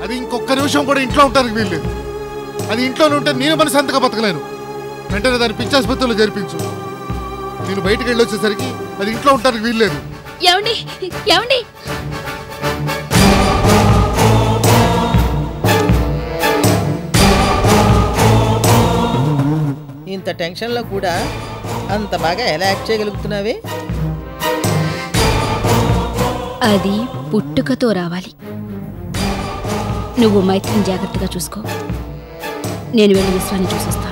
అది ఇంకొక నిమిషం కూడా ఇంట్లో ఉంటానికి వీల్లేదు అది ఇంట్లోనే ఉంటే నేను మనసంతగా బతకలేను వెంటనే దాన్ని పిచ్చాసుపత్రిలో జరిపించు నేను బయటికి వెళ్ళి వచ్చేసరికి అది ఇంట్లో ఉంటానికి వీల్లేదు ఏమండి ఏమండి ఇంత టెన్షన్లో కూడా అంత బాగా ఎలా యాక్ట్ చేయగలుగుతున్నావే అది పుట్టుకతో రావాలి నువ్వు మైత్రిని జాగ్రత్తగా చూసుకో నేను వెళ్ళి విశ్వాన్ని చూసొస్తాను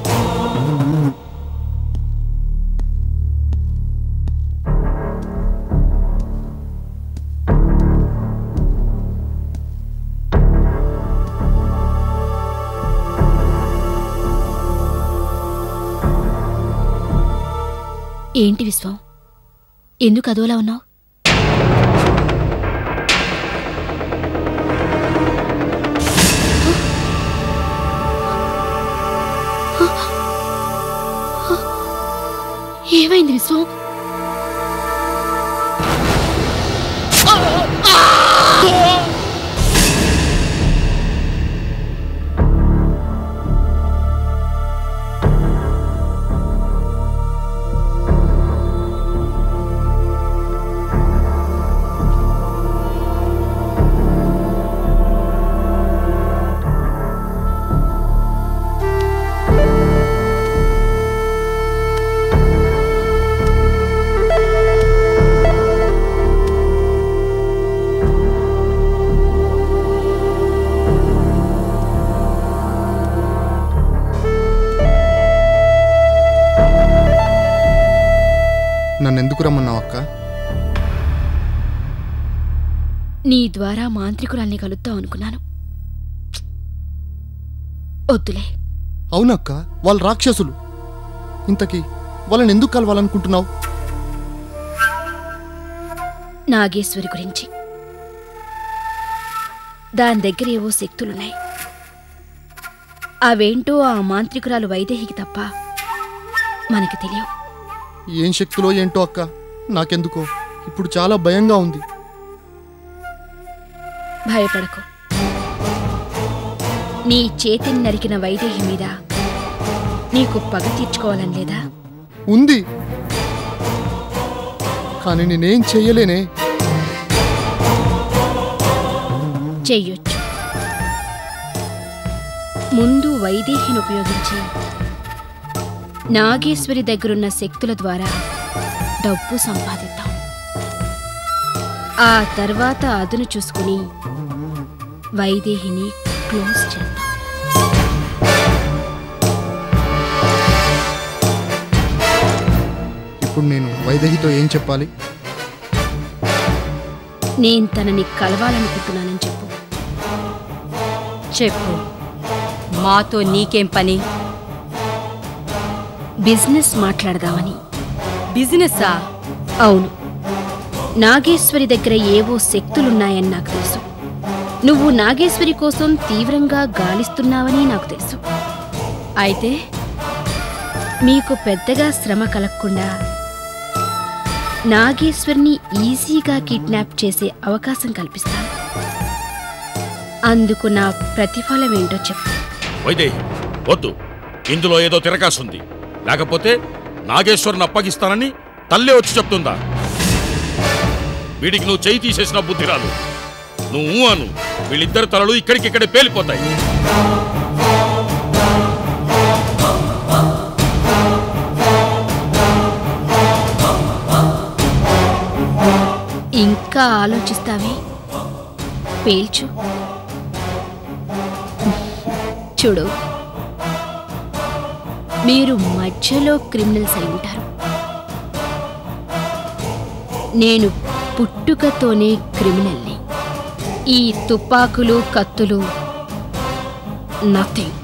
ఏంటి విశ్వం ఎందుకు అదోలా ఉన్నావు ఏమైంది విశ్వం నన్ను ఎందుకు రమ్మన్నావు అక్క నీ ద్వారా మాంత్రికురాల్ని కలుద్దాం అనుకున్నాను వద్దులే అవునక్క వాళ్ళు రాక్షసులు ఇంతకీ వాళ్ళని ఎందుకు కలవాలనుకుంటున్నావు నాగేశ్వరి గురించి దాని దగ్గర ఏవో శక్తులున్నాయి అవేంటో ఆ మాంత్రికురాలు వైదేహికి తప్ప మనకి తెలియవు ఏం శక్తులో ఏంటో అక్క నాకెందుకో ఇప్పుడు చాలా భయంగా ఉంది భయపడకు నీ చేతిని నరికిన వైదేహి మీద నీకు పగ తీర్చుకోవాలని లేదా ఉంది కానీ నేనేం చెయ్యలేనే చెయ్యొచ్చు ముందు వైదేహిని ఉపయోగించి నాగేశ్వరి దగ్గరున్న శక్తుల ద్వారా డబ్బు సంపాదిద్దాం ఆ తర్వాత అదును చూసుకుని వైదేహిని క్లోజ్ చేద్దాం ఇప్పుడు నేను వైదేహితో ఏం చెప్పాలి నేను తనని కలవాలనుకుంటున్నానని చెప్పు చెప్పు మాతో నీకేం పని బిజినెస్ మాట్లాడదామని బిజినెస్సా అవును నాగేశ్వరి దగ్గర ఏవో శక్తులున్నాయని నాకు తెలుసు నువ్వు నాగేశ్వరి కోసం తీవ్రంగా గాలిస్తున్నావని నాకు తెలుసు అయితే మీకు పెద్దగా శ్రమ కలగకుండా నాగేశ్వరిని ఈజీగా కిడ్నాప్ చేసే అవకాశం కల్పిస్తాను అందుకు నా ప్రతిఫలం ఏంటో చెప్పు వైదేహి వద్దు ఇందులో ఏదో తిరకాసుంది లేకపోతే నాగేశ్వరుని అప్పగిస్తానని తల్లే వచ్చి చెప్తుందా వీడికి నువ్వు చేయి తీసేసిన బుద్ధిరాలు నువ్వు అను వీళ్ళిద్దరి తలలు ఇక్కడికిక్కడే పేలిపోతాయి ఇంకా ఆలోచిస్తావే పేల్చు చూడు మీరు మధ్యలో క్రిమినల్స్ అయి ఉంటారు నేను పుట్టుకతోనే క్రిమినల్ని ఈ తుపాకులు కత్తులు నథింగ్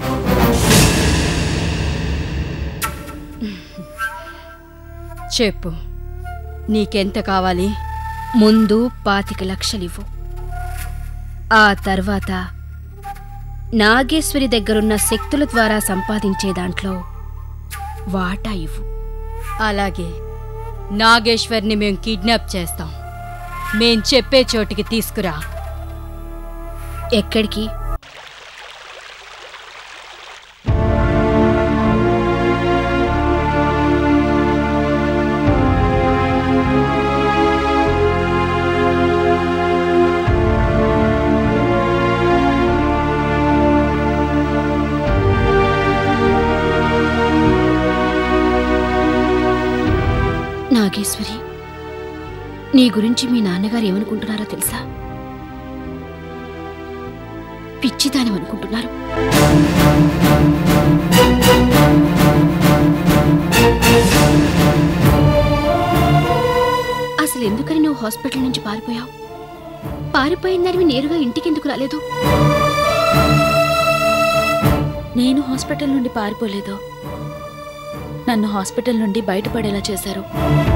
చెప్పు నీకెంత కావాలి ముందు పాతిక లక్షలివ్వు ఆ తర్వాత నాగేశ్వరి దగ్గరున్న శక్తుల ద్వారా సంపాదించే దాంట్లో వాటా ఇవ్వు అలాగే నాగేశ్వర్ని మేం కిడ్నాప్ చేస్తాం మేం చెప్పే చోటికి తీసుకురా ఎక్కడికి నాగేశ్వరి నీ గురించి మీ నాన్నగారు ఏమనుకుంటున్నారో తెలుసా పిచ్చిదానమనుకుంటున్నారు అసలు ఎందుకని నువ్వు హాస్పిటల్ నుంచి పారిపోయావు పారిపోయిందని నేరుగా ఇంటికెందుకు రాలేదు నేను హాస్పిటల్ నుండి పారిపోలేదు నన్ను హాస్పిటల్ నుండి బయటపడేలా చేశారు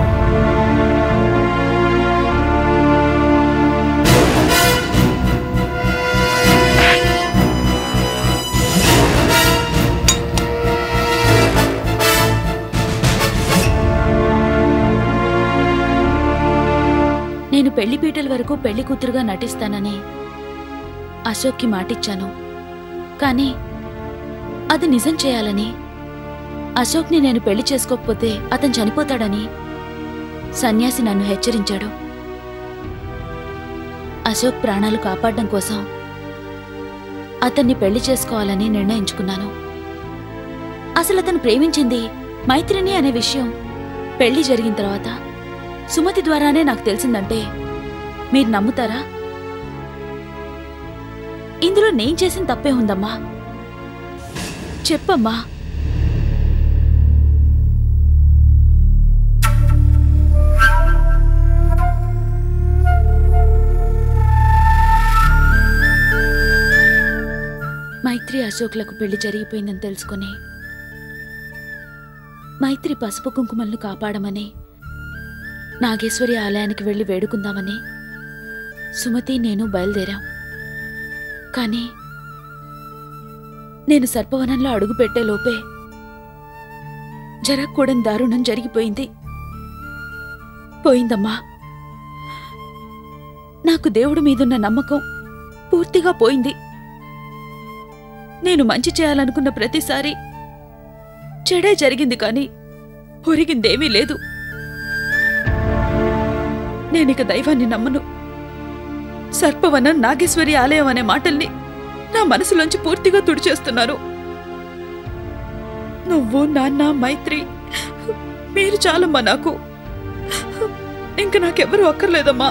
నేను పెళ్లి పీటల వరకు పెళ్లి కూతురుగా నటిస్తానని అశోక్కి మాటిచ్చాను కానీ అది నిజం చేయాలని అశోక్ని నేను పెళ్లి చేసుకోకపోతే అతను చనిపోతాడని సన్యాసి నన్ను హెచ్చరించాడు అశోక్ ప్రాణాలు కాపాడడం కోసం అతన్ని పెళ్లి చేసుకోవాలని నిర్ణయించుకున్నాను అసలు అతను ప్రేమించింది మైత్రిని అనే విషయం పెళ్లి జరిగిన తర్వాత సుమతి ద్వారానే నాకు తెలిసిందంటే మీరు నమ్ముతారా ఇందులో నేను చేసిన తప్పే ఉందమ్మా చెప్పమ్మా మైత్రి అశోక్లకు పెళ్లి జరిగిపోయిందని తెలుసుకుని మైత్రి పసుపు కుంకుమలను కాపాడమని నాగేశ్వరి ఆలయానికి వెళ్లి వేడుకుందామని సుమతి నేను బయలుదేరాం కానీ నేను సర్పవనంలో అడుగుపెట్టే లోపే జరగకూడని దారుణం జరిగిపోయింది పోయిందమ్మా నాకు దేవుడి మీదున్న నమ్మకం పూర్తిగా పోయింది నేను మంచి చేయాలనుకున్న ప్రతిసారి చెడే జరిగింది కానీ ఒరిగిందేమీ లేదు నేనిక దైవాన్ని నమ్మను సర్పవనం నాగేశ్వరి ఆలయం అనే మాటల్ని నా మనసులోంచి పూర్తిగా తుడిచేస్తున్నారు నువ్వు నాన్న మైత్రి మీరు చాలమ్మా నాకు ఇంక నాకెవరూ అక్కర్లేదమ్మా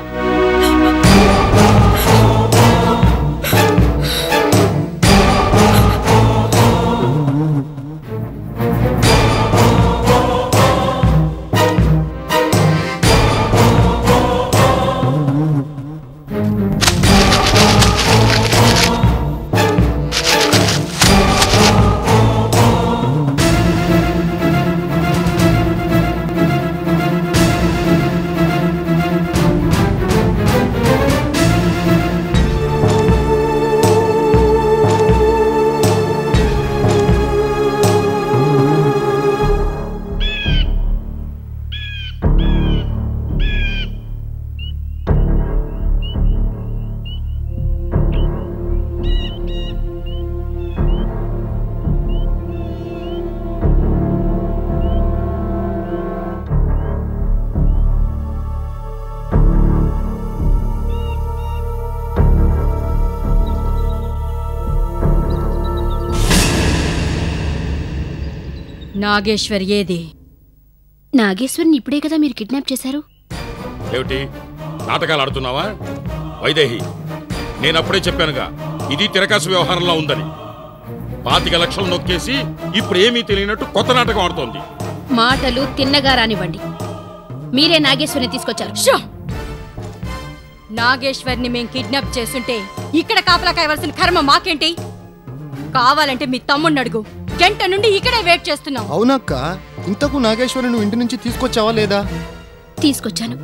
నాగేశ్వర్ ఏది నాగేశ్వరిని ఇప్పుడే కదా మీరు కిడ్నాప్ చేశారు ఏమిటి నాటకాలు ఆడుతున్నావా వైదేహి నేనప్పుడే చెప్పానుగా ఇది తిరకాసు వ్యవహారంలో ఉందని పాతిక లక్షలు నొక్కేసి ఇప్పుడు ఏమీ తెలియనట్టు కొత్త నాటకం ఆడుతోంది మాటలు తిన్నగా రానివ్వండి మీరే నాగేశ్వరిని తీసుకొచ్చారు షో నాగేశ్వర్ని మేం కిడ్నాప్ చేస్తుంటే ఇక్కడ కాపలా కాయవలసిన కర్మ మాకేంటి కావాలంటే మీ తమ్ముడిని అడుగు గంట నుండి ఇక్కడే వెయిట్ చేస్తున్నాం అవునక్క ఇంతకు నాగేశ్వరి నువ్వు ఇంటి నుంచి తీసుకొచ్చావా లేదా తీసుకొచ్చాను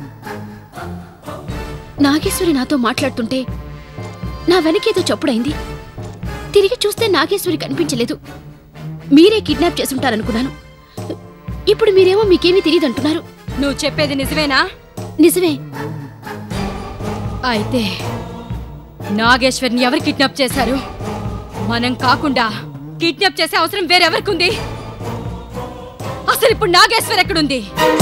నాగేశ్వరి నాతో మాట్లాడుతుంటే నా వెనకేదో చప్పుడైంది తిరిగి చూస్తే నాగేశ్వరి కనిపించలేదు మీరే కిడ్నాప్ చేసుంటారనుకున్నాను ఇప్పుడు మీరేమో మీకేమీ తెలియదంటున్నారు నువ్వు చెప్పేది నిజమేనా నిజమే అయితే నాగేశ్వర్ని ఎవరు కిడ్నాప్ చేశారు మనం కాకుండా కిడ్నాప్ చేసే అవసరం వేరెవరికి ఉంది అసలు ఇప్పుడు నాగేశ్వర్ ఎక్కడుంది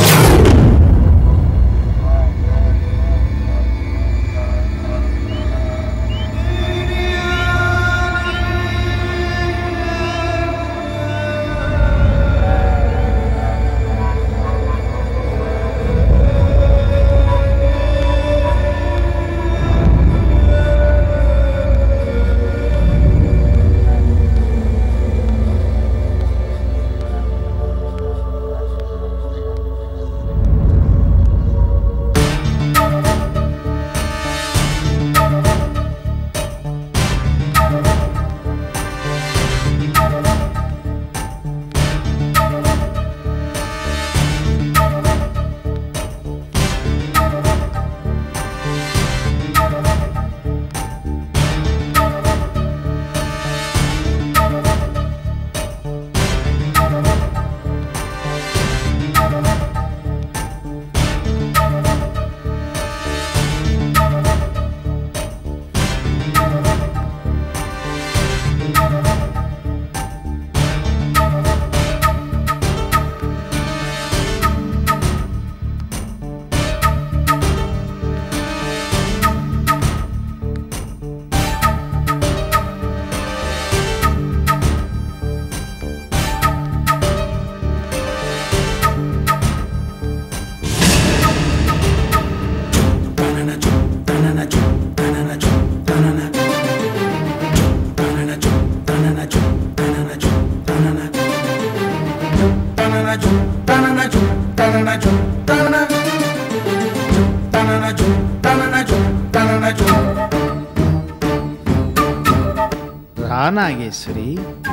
రా నాగేశ్వరి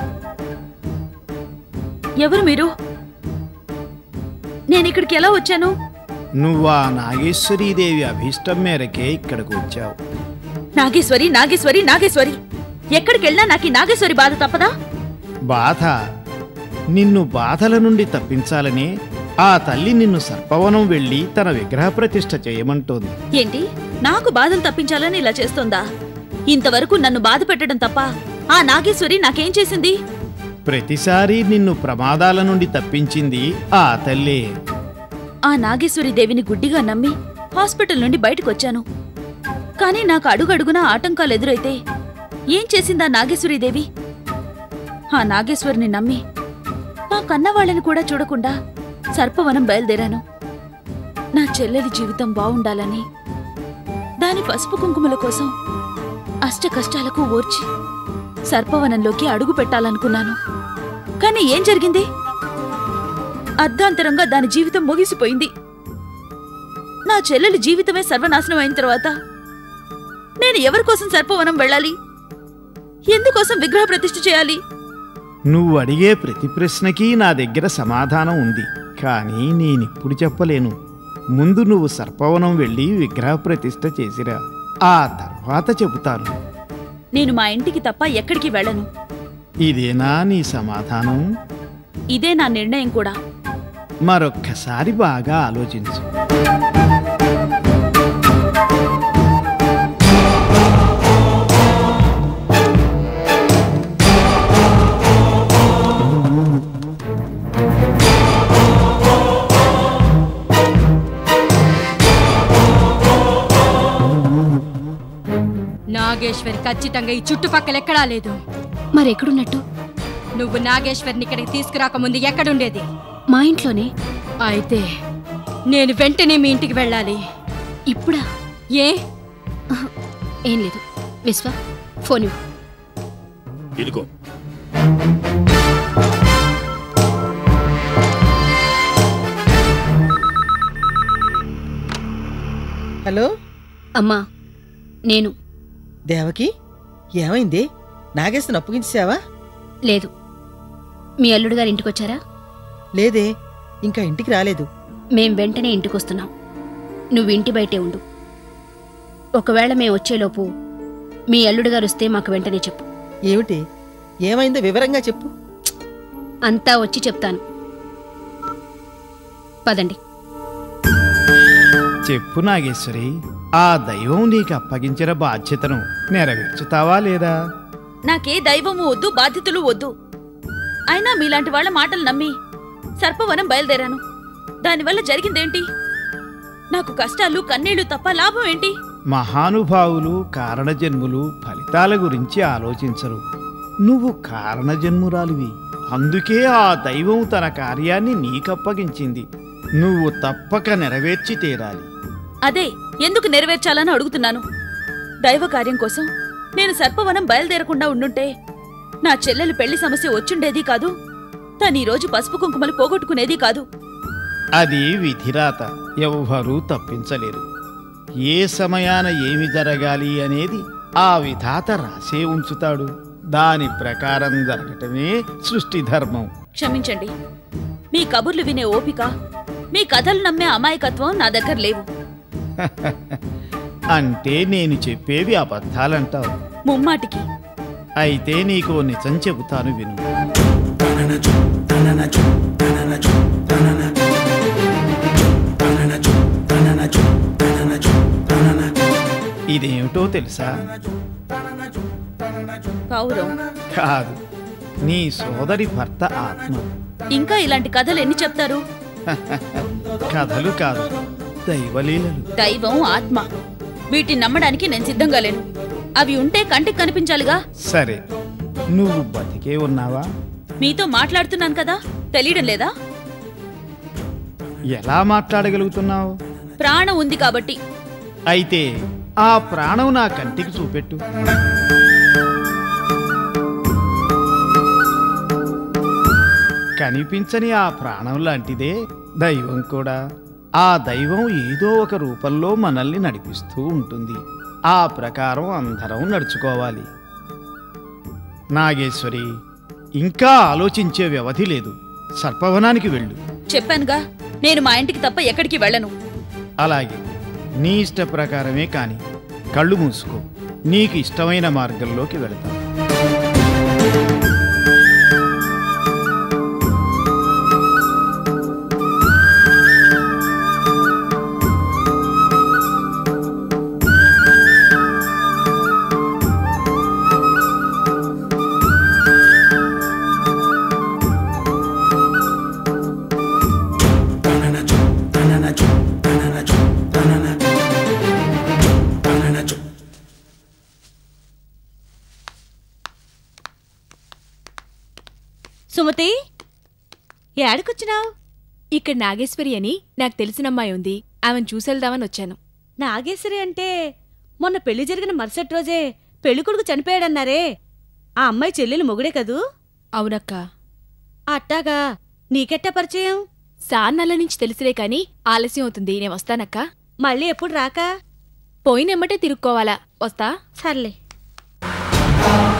ఎవరు మీరు నేను ఇక్కడికి ఎలా వచ్చాను నువ్వు ఆ నాగేశ్వరీదేవి అభీష్టం మేరకే ఇక్కడికి వచ్చావు నాగేశ్వరి నాగేశ్వరి నాగేశ్వరి ఎక్కడికి వెళ్ళినా నాకు ఈ నాగేశ్వరి బాధ తప్పదా బాధ నిన్ను బాధల నుండి తప్పించాలని ఆ తల్లి నిన్ను సర్పవనం వెళ్ళి తన విగ్రహ ప్రతిష్ఠ చేయమంటోంది ఏంటి నాకు బాధలు తప్పించాలని ఇలా చేస్తోందా ఇంతవరకు నన్ను బాధ పెట్టడం తప్ప ఆ నాగేశ్వరి నాకేం చేసింది ప్రతిసారి నిన్ను ప్రమాదాల నుండి తప్పించింది ఆ తల్లే ఆ నాగేశ్వరి దేవిని గుడ్డిగా నమ్మి హాస్పిటల్ నుండి బయటకొచ్చాను కానీ నాకు అడుగడుగునా ఆటంకాలు ఎదురైతే ఏం చేసిందా నాగేశ్వరి దేవి ఆ నాగేశ్వరిని నమ్మి మా కన్నవాళ్ళని కూడా చూడకుండా సర్పవనం బయలుదేరాను నా చెల్లెలి జీవితం బావుండాలని దాని పసుపు కుంకుమల కోసం అష్ట కష్టాలకు ఓర్చి సర్పవనంలోకి అడుగు పెట్టాలనుకున్నాను కానీ ఏం జరిగింది అర్ధాంతరంగా దాని జీవితం ముగిసిపోయింది నా చెల్లెలి జీవితమే సర్వనాశనం అయిన తర్వాత నేను ఎవరి కోసం సర్పవనం వెళ్ళాలి ఎందుకోసం విగ్రహ ప్రతిష్ఠ చేయాలి నువ్వు అడిగే ప్రతి ప్రశ్నకి నా దగ్గర సమాధానం ఉంది కానీ నేనిప్పుడు చెప్పలేను ముందు నువ్వు సర్పవనం వెళ్ళి విగ్రహ ప్రతిష్ఠ చేసిరా ఆ తర్వాత చెబుతాను నేను మా ఇంటికి తప్ప ఎక్కడికి వెళ్ళను ఇదేనా నీ సమాధానం ఇదే నా నిర్ణయం కూడా మరొక్కసారి బాగా ఆలోచించు నాగేశ్వరి ఖచ్చితంగా ఈ చుట్టుపక్కల ఎక్కడా లేదు మరెక్కడున్నట్టు నువ్వు నాగేశ్వర్ని ఇక్కడికి తీసుకురాకముందు ఎక్కడుండేది మా ఇంట్లోనే అయితే నేను వెంటనే మీ ఇంటికి వెళ్ళాలి ఇప్పుడా ఏ అహ, ఏం లేదు విశ్వ ఫోన్ ఇవ్వు. ఇదిగో హలో అమ్మా నేను దేవకి ఏమైంది నాగేశ్వరం అప్పగించావా లేదు మీ అల్లుడు గారి ఇంటికి వచ్చారా లేదే ఇంకా ఇంటికి రాలేదు మేం వెంటనే ఇంటికొస్తున్నాం నువ్వు ఇంటి బయటే ఉండు ఒకవేళ మేము వచ్చేలోపు మీ అల్లుడు గారు వస్తే మాకు వెంటనే చెప్పు ఏమిటి ఏమైందో వివరంగా చెప్పు అంతా వచ్చి చెప్తాను పదండి చెప్పు నాగేశ్వరి ఆ దైవం నీకు అప్పగించిన బాధ్యతను నెరవేర్చుతావా లేదా నాకే దైవము వద్దు బాధ్యతలు వద్దు అయినా మీలాంటి వాళ్ళ మాటలు నమ్మి సర్పవనం బయలుదేరాను దానివల్ల జరిగిందేంటి నాకు కష్టాలు కన్నీళ్లు తప్ప లాభం ఏంటి మహానుభావులు కారణజన్ములు ఫలితాల గురించి ఆలోచించరు నువ్వు కారణజన్మురాలివి అందుకే ఆ దైవం తన కార్యాన్ని నీకప్పగించింది నువ్వు తప్పక నెరవేర్చి తీరాలి అదే ఎందుకు నెరవేర్చాలని అడుగుతున్నాను దైవ కార్యం కోసం నేను సర్పవనం బయలుదేరకుండా ఉండుంటే నా చెల్లెలు పెళ్లి సమస్య వచ్చుండేది కాదు తను ఈ రోజు పసుపు కుంకుమలు పోగొట్టుకునేది కాదు అది విధిరాత ఎవ్వరూ తప్పించలేరు ఏ సమయాన ఏమి జరగాలి అనేది ఆ విధాత రాసే ఉంచుతాడు దాని ప్రకారం జరగటమే సృష్టి ధర్మం క్షమించండి మీ కబుర్లు వినే ఓపిక మీ కథలు నమ్మే అమాయకత్వం నా దగ్గర లేవు అంటే నేను చెప్పేవి అబద్ధాలంటావు ముమ్మాటికి అయితే నీకు ఓ నిజం చెబుతాను విను ఇదేమిటో తెలుసా పావురం కాదు నీ సోదరి భర్త ఆత్మ ఇంకా ఇలాంటి కథలు ఎన్ని చెప్తారు కథలు కాదు దైవలీలలు దైవం ఆత్మ వీటిని నమ్మడానికి నేను సిద్ధంగా లేను అవి ఉంటే కంటికి కనిపించాలిగా సరే నువ్వు బతికే ఉన్నావా మీతో మాట్లాడుతున్నాను కదా తెలియడం లేదా ఎలా మాట్లాడగలుగుతున్నావు ప్రాణం ఉంది కాబట్టి అయితే ఆ ప్రాణం నా కంటికి చూపెట్టు కనిపించని ఆ ప్రాణం లాంటిదే దైవం కూడా ఆ దైవం ఏదో ఒక రూపంలో మనల్ని నడిపిస్తూ ఉంటుంది ఆ ప్రకారం అందరం నడుచుకోవాలి నాగేశ్వరి ఇంకా ఆలోచించే వ్యవధి లేదు సర్పవనానికి వెళ్ళు చెప్పానుగా నేను మా ఇంటికి తప్ప ఎక్కడికి వెళ్ళను అలాగే నీ ఇష్ట ప్రకారమే కాని కళ్ళు మూసుకో నీకు ఇష్టమైన మార్గంలోకి వెళతాం సుమతి ఏడకొచ్చినావు ఇక్కడ నాగేశ్వరి అని నాకు తెలిసిన అమ్మాయి ఉంది ఆమెను చూసెళ్దామని వచ్చాను నాగేశ్వరి అంటే మొన్న పెళ్లి జరిగిన మరుసటి రోజే పెళ్లి కొడుకు చనిపోయాడన్నారే ఆ అమ్మాయి చెల్లెలు మొగుడే కదూ అవునక్క అట్టాగా నీకెట్టా పరిచయం సాన్నల్ల నుంచి తెలిసిరే కాని ఆలస్యం అవుతుంది నేను వస్తానక్క మళ్ళీ ఎప్పుడు రాకా పోయినెమ్మటే తిరుక్కోవాలా వస్తా సర్లే ఆ